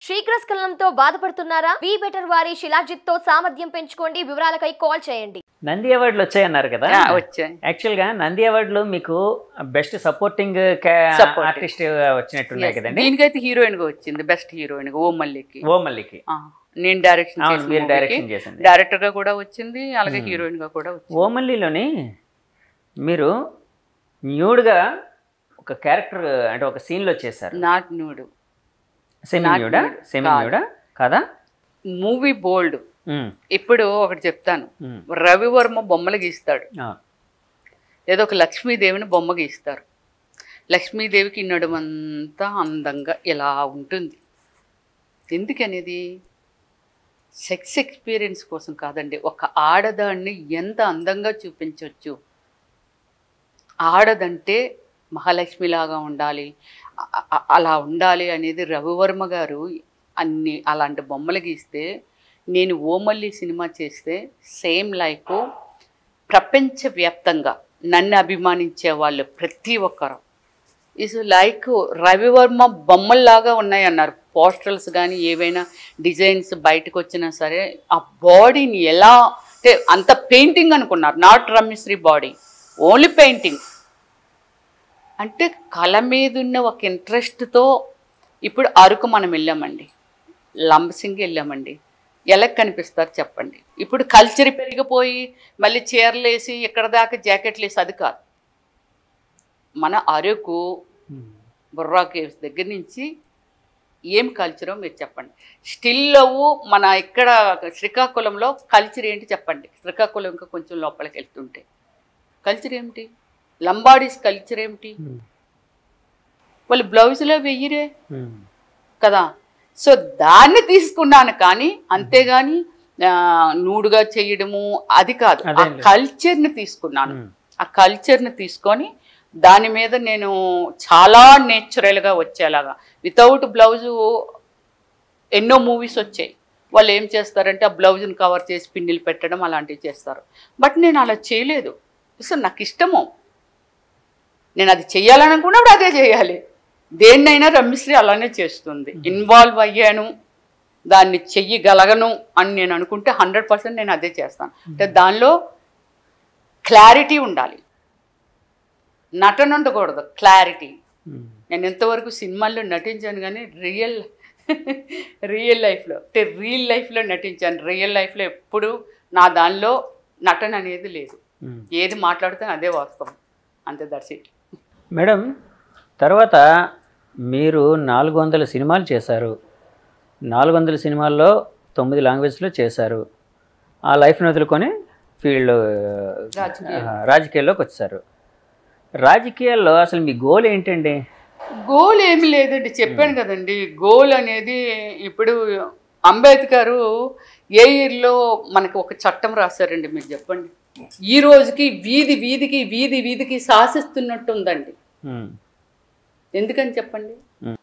శీఘ్రస్ఖలనంతో బాధపడుతున్నారా be better వారి శిలాజిత్ తో సామర్థ్యం పెంచుకోండి వివరాలకై కాల్ చేయండి నంది అవార్డులు వచ్చాయన్నారు కదా ఆ, వచ్చాయి యాక్చువల్ గా నంది అవార్డులు మీకు బెస్ట్ సపోర్టింగ్ Supporting. ఆర్టిస్ట్ వచ్చినట్టున్నాయి Yes. కదండి దీనికైతే హీరోయిన్ గా వచ్చింది బెస్ట్ హీరోయిన్ గా ఓ మల్లికి ఓ మల్లికి ఆ, నేను డైరెక్షన్ అవును మీరు డైరెక్షన్ చేసింది డైరెక్టర్ గా కూడా వచ్చింది అలాగే హీరోయిన్ గా కూడా వచ్చింది ఓ మల్లిలోని మీరు న్యూడ్గా ఒక క్యారెక్టర్ అంటే ఒక scene లో చేశారు నాట్ నూడు సెమీ Not న్యూడా nude. సెమీ కాదు. న్యూడా కదా మూవీ బోల్డ్ ఉమ్, ఇప్పుడు ఒకటి చెప్తాను ఉమ్, రవివర్మ బొమ్మలు గీస్తాడు ఆ, ఏదో ఒక లక్ష్మీదేవిని బొమ్మ గీస్తారు లక్ష్మీదేవికి నడుమంతా అందంగా ఇలా ఉంటుంది ఎందుకనేది సెక్స్ ఎక్స్పీరియన్స్ కోసం కాదండి ఒక ఆడదాన్ని ఎంత అందంగా చూపించవచ్చు ఆడదంటే మహాలక్ష్మిలాగా ఉండాలి అ- అ- అలా ఉండాలి అనేది రవివర్మ గారు అన్ని అలాంటి బొమ్మలు గీస్తే నేను ఓమల్లి సినిమా చేస్తే సేమ్ లైక్ ప్రపంచవ్యాప్తంగా నన్ను అభిమానించే వాళ్ళు ప్రతి ఒక్కరు ఇస్ లైక్ రవివర్మ బొమ్మల్లాగా ఉన్నాయి అన్నారు పోస్టర్స్ కానీ ఏవైనా డిజైన్స్ బయటకు వచ్చినా సరే ఆ బాడీని ఎలా అంటే అంత పెయింటింగ్ అనుకున్నారు not Ramyasri body only painting అంటే కళ మీద ఉన్న ఒక ఇంట్రెస్ట్తో ఇప్పుడు అరకు మనం వెళ్ళామండి లంబసింగి వెళ్ళామండి ఎలా కనిపిస్తారు చెప్పండి ఇప్పుడు కల్చర్ పెరిగిపోయి మళ్ళీ చీరలు వేసి ఇక్కడ దాకా జాకెట్లు వేసి అది కాదు మన అరకు ఉమ్, బుర్రా కేవ్స్ దగ్గర నుంచి ఏం కల్చరో మీరు చెప్పండి స్టిల్లవు మన ఇక్కడ శ్రీకాకుళంలో కల్చర్ ఏంటి చెప్పండి శ్రీకాకుళం ఇంకా కొంచెం లోపలికి వెళ్తుంటే కల్చర్ ఏమిటి లంబాడీస్ కల్చర్ ఏమిటి ఉమ్, వాళ్ళు బ్లౌజ్లో వెయ్యిరే ఉమ్, కదా సో దాన్ని తీసుకున్నాను కానీ అంతేగాని ఆ, నూడుగా చేయడము అది కాదు ఆ అదేం లేదు. కల్చర్ని తీసుకున్నాను ఉమ్, ఆ కల్చర్ని తీసుకొని దాని మీద నేను చాలా నేచురల్గా వచ్చేలాగా వితౌట్ బ్లౌజు ఎన్నో మూవీస్ వచ్చాయి వాళ్ళు ఏం చేస్తారంటే ఆ బ్లౌజ్ని కవర్ చేసి పిన్నిలు పెట్టడం అలాంటివి చేస్తారు బట్ నేను అలా చేయలేదు సో నాకు ఇష్టము నేను అది చేయాలనుకున్నప్పుడు అదే చేయాలి దేన్నైనా రమ్యశ్రీ అలానే చేస్తుంది ఇన్వాల్వ్ అయ్యాను దాన్ని చెయ్యగలగను అని నేను అనుకుంటే హండ్రెడ్ పర్సెంట్ నేను అదే చేస్తాను అంటే దానిలో క్లారిటీ ఉండాలి నటన ఉండకూడదు క్లారిటీ ఉమ్. నేను ఎంతవరకు సినిమాల్లో నటించాను కానీ రియల్ రియల్ లైఫ్లో అంటే రియల్ లైఫ్లో నటించాను రియల్ లైఫ్లో ఎప్పుడు నా దానిలో నటన అనేది లేదు ఉమ్. ఏది మాట్లాడితే అదే వాస్తవం అంతే దట్స్ ఇట్ మేడం తర్వాత మీరు నాలుగు వందల సినిమాలు చేశారు నాలుగు వందల సినిమాల్లో తొమ్మిది లాంగ్వేజ్లో చేశారు ఆ లైఫ్ని వదులుకొని ఫీల్డ్ రాజకీయాలు. రాజకీయాల్లోకి వచ్చారు రాజకీయాల్లో అసలు మీ గోల్ ఏంటండి గోల్ ఏమి లేదండి చెప్పాను కదండి గోల్ అనేది ఇప్పుడు అంబేద్కర్ ఏ ఇయర్లో మనకు ఒక చట్టం రాశారండి మీరు చెప్పండి ఈ రోజుకి వీధి వీధికి వీధి వీధికి శాసిస్తున్నట్టు ఉందండి ఉమ్, ఎందుకని చెప్పండి మ్మ్.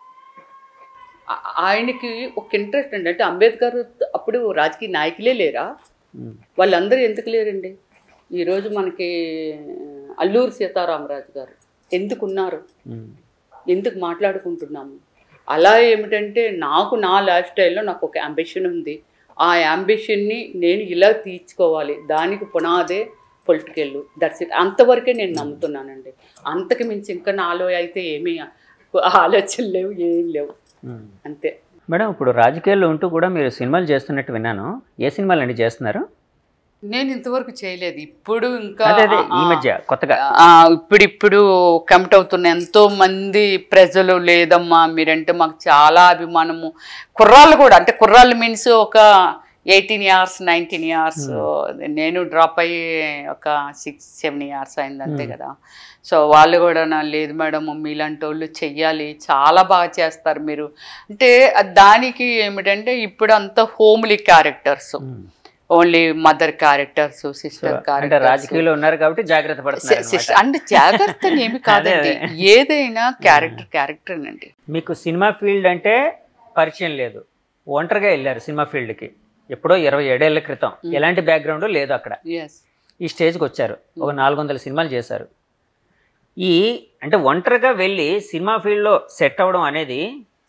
ఆ- ఆయనకి ఒక ఇంట్రెస్ట్ అండి అంటే అంబేద్కర్ అప్పుడు రాజకీయ నాయకులే లేరా ఉమ్, వాళ్ళందరూ ఎందుకు లేరండి ఈరోజు మనకి అల్లూరు సీతారామరాజు గారు ఎందుకున్నారు ఉమ్, ఎందుకు మాట్లాడుకుంటున్నాము అలా ఏమిటంటే నాకు నా లైఫ్ స్టైల్లో నాకు ఒక అంబిషన్ ఉంది ఆ అంబిషన్ని నేను ఇలా తీర్చుకోవాలి దానికి పునాదే పొలిటికల్ దట్స్ ఇట్ అంతవరకే నేను నమ్ముతున్నానండి అంతకు మించి ఇంకా నాలో అయితే ఏమీ ఆలోచనలు లేవు ఏం లేవు ఉమ్. అంతే మేడం ఇప్పుడు రాజకీయాల్లో ఉంటూ కూడా మీరు సినిమాలు చేస్తున్నట్టు విన్నాను ఏ సినిమాలు అండి చేస్తున్నారు నేను ఇంతవరకు చేయలేదు ఇప్పుడు ఇంకా అదే అదే ఈ ఆ, మధ్య కొత్తగా ఆ, ఇప్పుడిప్పుడు కమిట్ అవుతున్న ఎంతో మంది ప్రజలు లేదమ్మా మీరంటే మాకు చాలా అభిమానము కుర్రాళ్ళు కూడా అంటే కుర్రాళ్ళు మీన్స్ ఒక ఎయిటీన్ ఇయర్స్ నైన్టీన్ ఇయర్స్ నేను డ్రాప్ అయ్యి ఒక సిక్స్ సెవెన్ ఇయర్స్ అయింది అంతే కదా సో వాళ్ళు కూడా నా లేదు మేడం మీలాంటి వాళ్ళు చెయ్యాలి చాలా బాగా చేస్తారు మీరు అంటే దానికి ఏమిటంటే ఇప్పుడు అంతా homely characters um. Only mother characters sister అంటే క్యారెక్టర్స్ రాజకీయాల్లో ఉన్నారు కాబట్టి జాగ్రత్త పడుతున్నారు సిస్టర్ అంటే జాగ్రత్త ఏమి కాదండి అదే, ఏదైనా క్యారెక్టర్ క్యారెక్టర్ అండి మీకు సినిమా ఫీల్డ్ అంటే పరిచయం లేదు ఒంటరిగా వెళ్ళారు సినిమా ఫీల్డ్కి ఎప్పుడో ఇరవై ఏడేళ్ల క్రితం ఎలాంటి బ్యాక్గ్రౌండ్ లేదు అక్కడ ఎస్ ఈ స్టేజ్కి వచ్చారు ఒక నాలుగు వందల సినిమాలు చేశారు ఈ అంటే ఒంటరిగా వెళ్ళి సినిమా ఫీల్డ్లో సెట్ అవ్వడం అనేది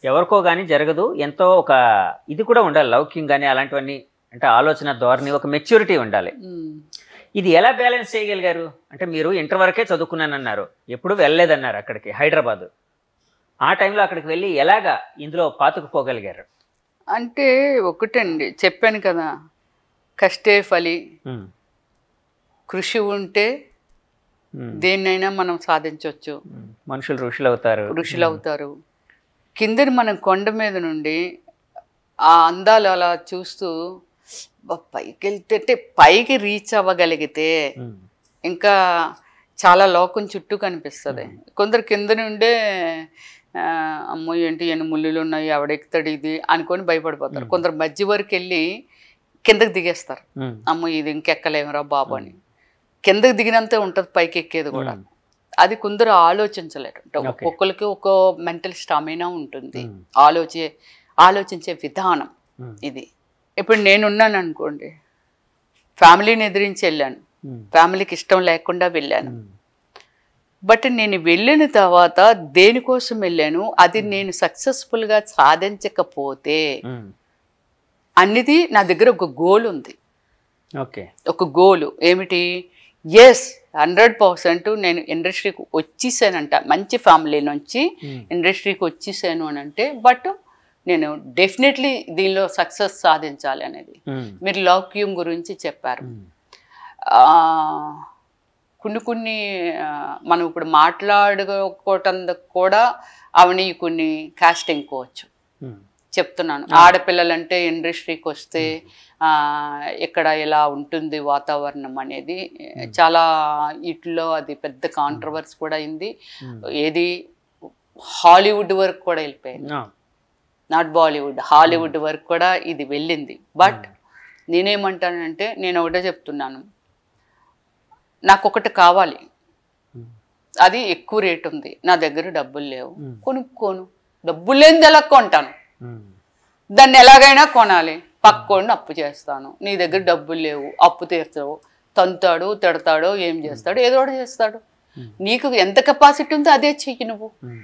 ఎవరికో కానీ జరగదు ఎంతో ఒక ఇది కూడా ఉండాలి లౌక్యం కానీ అలాంటివన్నీ అంటే ఆలోచన ధోరణి ఒక మెచ్యూరిటీ ఉండాలి ఉమ్. ఇది ఎలా బ్యాలెన్స్ చేయగలిగారు అంటే మీరు ఇంటర్ వరకే చదువుకున్నానన్నారు ఎప్పుడు వెళ్ళలేదన్నారు అక్కడికి హైదరాబాద్ ఆ టైంలో అక్కడికి వెళ్ళి ఎలాగా ఇందులో పాతుకుపోగలిగారు అంటే ఒకటండి చెప్పాను కదా కష్టే ఫలి ఉమ్, కృషి ఉంటే ఉమ్, దేన్నైనా మనం సాధించవచ్చు ఉమ్. మనుషులు ఋషులు అవుతారు ఋషులు అవుతారు కిందని మనం కొండ మీద నుండి ఆ అందాలు అలా చూస్తూ "బా, పైకి వెళ్తే పైకి రీచ్ అవ్వగలిగితే ఉమ్, ఇంకా చాలా లోకం చుట్టూ కనిపిస్తుంది కొందరు కింద నుండే ఆ, అమ్మో ఏంటి ఎన్ని ముళ్ళులు ఉన్నాయి ఎవడెక్కుతాడు ఇది అనుకొని భయపడిపోతారు కొందరు మధ్య వరకు వెళ్ళి కిందకి దిగేస్తారు ఉమ్, అమ్మో ఇది ఇంకెక్కలేమురా బాబు అని కిందకి దిగినంతే ఉంటుంది పైకి ఎక్కేది కూడా ఉమ్. అది కొందరు ఆలోచించలేరు అంటే Okay. ఒక్కొక్కరికి ఒక మెంటల్ స్టామినా ఉంటుంది ఉమ్. ఆలోచే ఆలోచించే విధానం ఉమ్, ఇది ఇప్పుడు నేనున్నాను అనుకోండి ఫ్యామిలీని ఎదిరించి వెళ్ళాను ఉమ్, ఫ్యామిలీకి ఇష్టం లేకుండా వెళ్ళాను ఉమ్, బట్ నేను వెళ్ళిన తర్వాత దేనికోసం వెళ్ళాను అది నేను సక్సెస్ఫుల్గా సాధించకపోతే ఉమ్. అన్నిది నా దగ్గర ఒక గోల్ ఉంది ఓకే ఒక గోలు ఏమిటి ఎస్ హండ్రెడ్ పర్సెంట్ నేను ఇండస్ట్రీకి వచ్చేసానంట మంచి ఫ్యామిలీ నుంచి ఉమ్, ఇండస్ట్రీకి వచ్చేసాను అని అంటే బట్ నేను డెఫినెట్లీ దీనిలో సక్సెస్ సాధించాలి అనేది ఉమ్, మీరు లౌక్యం గురించి చెప్పారు ఉమ్, ఆ, కొన్ని కొన్ని ఆ, మనం ఇప్పుడు మాట్లాడుకోవటం కూడా అవని కొన్ని కాస్టింగ్ కోవచ్చు ఉమ్, చెప్తున్నాను ఆడపిల్లలంటే ఇండస్ట్రీకి వస్తే ఆ, ఇక్కడ ఇలా ఉంటుంది వాతావరణం అనేది చాలా ఇట్లో అది పెద్ద కాంట్రవర్సీ కూడా అయింది ఉమ్. ఏది హాలీవుడ్ వరకు కూడా వెళ్ళిపోయింది ఆ, నాట్ బాలీవుడ్ హాలీవుడ్ వరకు కూడా ఇది వెళ్ళింది బట్ నేనేమంటానంటే నేను ఒకటే చెప్తున్నాను నాకు ఒకటి కావాలి ఉమ్, అది ఎక్కువ రేట్ ఉంది నా దగ్గర డబ్బులు లేవు Hmm. కొనుక్కోను డబ్బులు లేనిది ఎలా కొంటాను ఉమ్, దాన్ని ఎలాగైనా కొనాలి పక్కోడిని అప్పు చేస్తాను నీ దగ్గర డబ్బులు లేవు అప్పు తీర్చవు తంతాడు తిడతాడో ఏం చేస్తాడు ఏదో ఒకటి చేస్తాడు నీకు ఎంత కెపాసిటీ ఉందో అదే చెయ్యి నువ్వు ఉమ్,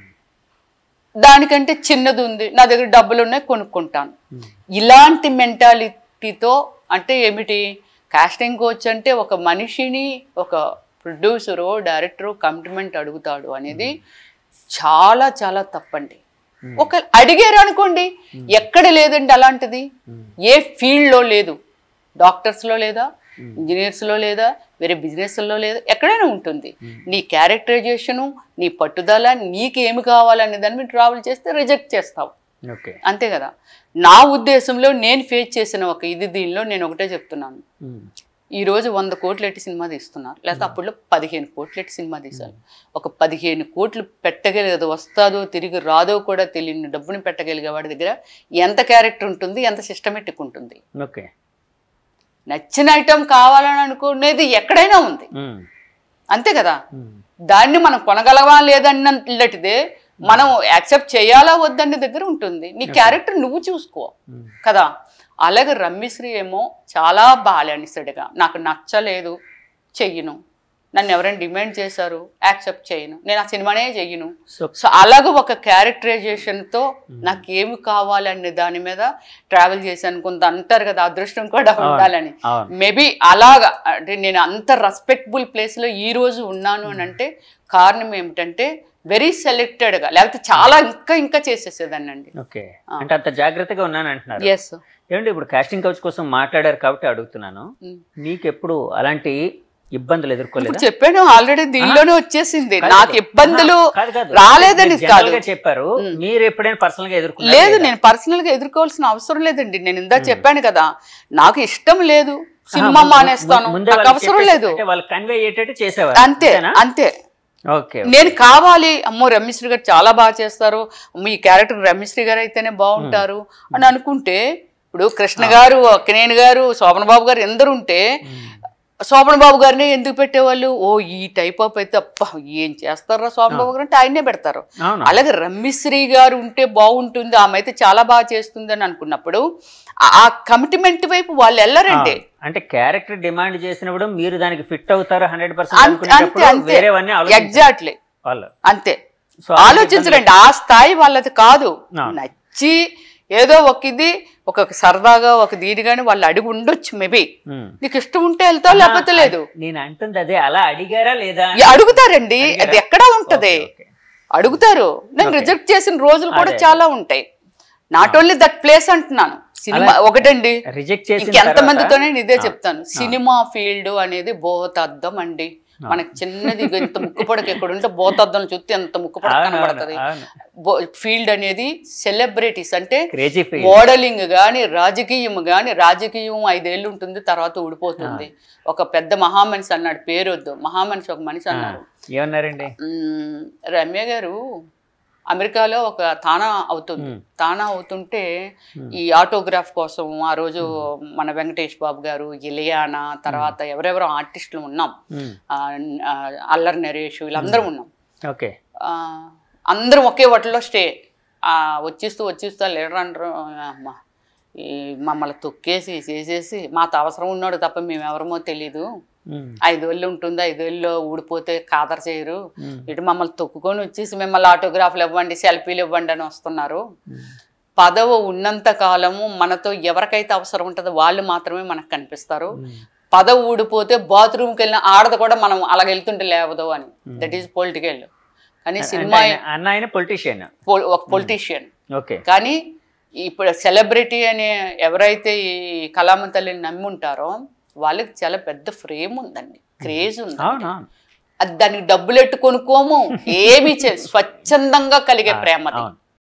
దానికంటే చిన్నది ఉంది నా దగ్గర డబ్బులు ఉన్నాయి కొనుక్కుంటాను ఉమ్, ఇలాంటి మెంటాలిటీతో అంటే ఏమిటి కాస్టింగ్ కోచ్ అంటే ఒక మనిషిని ఒక ప్రొడ్యూసరు డైరెక్టరు కమిట్మెంట్ అడుగుతాడు అనేది చాలా చాలా తప్పండి ఒక అడిగారు అనుకోండి ఎక్కడ లేదండి అలాంటిది ఏ ఫీల్డ్లో లేదు డాక్టర్స్లో లేదా ఇంజనీర్స్లో లేదా వేరే బిజినెస్లో లేదా ఎక్కడైనా ఉంటుంది నీ క్యారెక్టరైజేషను నీ పట్టుదల నీకు ఏమి కావాలనే దాన్ని మీరు ట్రావెల్ చేస్తే రిజెక్ట్ చేస్తావు ఓకే అంతే కదా నా ఉద్దేశంలో నేను ఫేస్ చేసిన ఒక ఇది దీనిలో నేను ఒకటే చెప్తున్నాను ఉమ్, ఈ రోజు వంద కోట్లు ఎట్టి సినిమా తీస్తున్నారు లేకపోతే అప్పుడులో పదిహేను కోట్లు ఎట్టి సినిమా తీశారు ఒక పదిహేను కోట్లు పెట్టగలిగదు వస్తాదో తిరిగి రాదో కూడా తెలియని డబ్బుని పెట్టగలిగే వాడి దగ్గర ఎంత క్యారెక్టర్ ఉంటుంది ఎంత సిస్టమేటిక్ ఉంటుంది ఓకే నచ్చిన ఐటమ్ కావాలని అనుకునేది ఎక్కడైనా ఉంది ఉమ్, అంతే కదా ఉమ్, దాన్ని మనం కొనగలవా లేదన్నట్లటిదే మనం యాక్సెప్ట్ చేయాలా వద్దనే దగ్గర ఉంటుంది నీ క్యారెక్టర్ నువ్వు చూసుకో ఉమ్, కదా అలాగే రమ్మిశ్రీ ఏమో చాలా బాలనిసడిగా నాకు నచ్చలేదు చెయ్యను నన్ను ఎవరైనా డిమాండ్ చేశారు యాక్సెప్ట్ చేయను నేను ఆ సినిమానే చెయ్యను సో సో అలాగ ఒక క్యారెక్టరైజేషన్తో నాకు ఏమి కావాలనే దాని మీద ట్రావెల్ చేశాను కొంత అంటారు కదా అదృష్టం కూడా ఉండాలని అవును మేబీ అలాగా అంటే నేను అంత రెస్పెక్టబుల్ ప్లేస్లో ఈ రోజు ఉన్నాను అని అంటే కారణం ఏమిటంటే వెరీ సెలెక్టెడ్గా లేకపోతే చాలా ఇంకా ఇంకా చేసేసేదాన్ని అండి ఓకే అంటే అంత జాగ్రత్తగా ఉన్నాను అంటున్నారు ఎస్ ఏమంటే ఇప్పుడు కాస్టింగ్ కౌచ్ కోసం మాట్లాడారు కాబట్టి అడుగుతున్నాను మీకు ఎప్పుడు అలాంటి ఇబ్బందులు ఎదుర్కోలేదా ఇప్పుడు చెప్పాను ఆల్రెడీ దీనిలోనే వచ్చేసింది కాదు, నాకు ఇబ్బందులు కాదు, కాదు. రాలేదని మీరు కాదు general గా చెప్పారు మీరు ఎప్పుడైనా పర్సనల్ గా ఎదుర్కొన్నారు లేదు నేను పర్సనల్ గా ఎదుర్కోవాల్సిన అవసరం లేదండి నేను ఇందా చెప్పాను కదా నాకు ఇష్టం లేదు సినిమా మానేస్తాను ముందే నాకు వాళ్ళకి అవసరం చెప్పేసి- లేదు అంటే వాళ్ళు కన్వే అయ్యేటట్టు చేసేవారు అంతే అంతేనా? అంతే ఓకే నేను కావాలి అమ్మో రమ్యశ్రీ గారు చాలా బాగా చేస్తారు అమ్మో ఈ క్యారెక్టర్ రమ్యశ్రీ గారు అయితేనే బాగుంటారు అని అనుకుంటే ఇప్పుడు కృష్ణ గారు అక్కినేని గారు శోభన్ బాబు గారు ఎందరు ఉంటే శోభన్ బాబు గారిని ఎందుకు పెట్టేవాళ్ళు ఓ ఈ టైప్ ఆఫ్ అయితే అప్ప ఏం చేస్తారా శోభన్ బాబు గారు అంటే ఆయనే పెడతారు అవును అలాగే రమ్యశ్రీ గారు ఉంటే బాగుంటుంది ఆమె అయితే చాలా బాగా చేస్తుంది అని అనుకున్నప్పుడు ఆ- ఆ కమిట్మెంట్ వైపు వాళ్ళు వెళ్ళరండి అంటే క్యారెక్టర్ డిమాండ్ చేసినప్పుడు మీరు దానికి ఫిట్ అవుతారు హండ్రెడ్ అంతే అంతే పర్సెంట్ అంతే వేరేవన్నీ ఆలోచించారు ఎగ్జాక్ట్లీ వాళ్ళు అంతే సో ఆ ఆలోచించరండి ఆ స్థాయి వాళ్ళది కాదు ఆ. నచ్చి ఏదో ఒక ఇది ఒక సరదాగా ఒక దీని కానీ వాళ్ళు అడిగి ఉండొచ్చు మేబీ ఉమ్. నీకు ఇష్టం ఉంటే వెళ్తావు లేకపోతే లేదు నేను అంటుంది అదే అలా అడిగారా లేదా ఈ అడుగుతారండి అది అడిగారా? ఎక్కడా ఉంటది ఓకే, ఓకే. అడుగుతారు నేను Okay. రిజెక్ట్ చేసిన రోజులు కూడా అదే. చాలా ఉంటాయి నాట్ ఓన్లీ దట్ ప్లేస్ అంటున్నాను సినిమా ఒకటండి రిజెక్ట్ చేసిన ఇంకెంత తర్వాత- మందితోనే నేను ఇదే ఆ. చెప్తాను సినిమా ఫీల్డ్ అనేది బోతద్దం అండి మనకి చిన్నది ఇంత ముక్కు పడక ఎక్కడ ఉంటే బోతద్దం చూస్తే ఎంత ముక్కు పడక అవును, కనబడుతుంది అవును, ఫీల్డ్ అనేది సెలబ్రిటీస్ అంటే క్రేజీ ఫీల్ మోడలింగ్ గాని రాజకీయం గాని రాజకీయం ఐదేళ్ళు ఉంటుంది తర్వాత ఊడిపోతుంది ఒక పెద్ద మహామనిషి అన్నాడు పేరు వద్దు మహామనిషి ఒక మనిషి అన్నారు ఏమన్నారండి మ్మ్, రమ్య గారు అమెరికాలో ఒక తానా అవుతుంది తానా అవుతుంటే ఈ ఆటోగ్రాఫ్ కోసం ఆ రోజు మన వెంకటేష్ బాబు గారు ఇలియానా తర్వాత ఎవరెవరో ఆర్టిస్టులు ఉన్నాం ఉమ్, ఆ, ఆ, అల్లరి నరేష్ వీళ్ళందరం ఉన్నాం ఓకే ఆ, అందరం ఒకే హోటల్లో స్టే ఆ, వచ్చేస్తూ వచ్చేస్తూ లీడర్ అంటారు అమ్మ ఈ మమ్మల్ని తొక్కేసి చేసేసి మాతో అవసరం ఉన్నాడు తప్ప మేము ఎవరమో తెలీదు ఉమ్, ఐదు వేలు ఉంటుంది ఐదు వేలు ఊడిపోతే ఖాతరు చేయరు ఉమ్, ఇటు మమ్మల్ని తొక్కుకొని వచ్చేసి మిమ్మల్ని ఆటోగ్రాఫ్లు ఇవ్వండి సెల్ఫీలు ఇవ్వండి అని వస్తున్నారు ఉమ్. పదవ ఉన్నంత కాలము మనతో ఎవరికైతే అవసరం ఉంటుందో వాళ్ళు మాత్రమే మనకు కనిపిస్తారు పదవి ఊడిపోతే బాత్రూమ్కి వెళ్ళిన ఆడది కూడా మనం అలాగ వెళ్తుంటే లేవదు అని దట్ ఈస్ పొలిటికల్ కానీ అంటే సినిమా ఆయన- అన్న ఆయన పొలిటీషియన్ పో- ఒక పొలిటీషియన్ ఓకే కానీ ఇప్పుడు సెలబ్రిటీ అనే ఎవరైతే ఈ కళామ తల్లిని నమ్మి ఉంటారో వాళ్ళకి చాలా పెద్ద ఫ్రేమ్ ఉందండి క్రేజ్ ఉంది అవును అది దానికి డబ్బులు ఎట్టు కొనుక్కోము ఏమి చే స్వచ్ఛందంగా కలిగే ప్రేమ అది అవును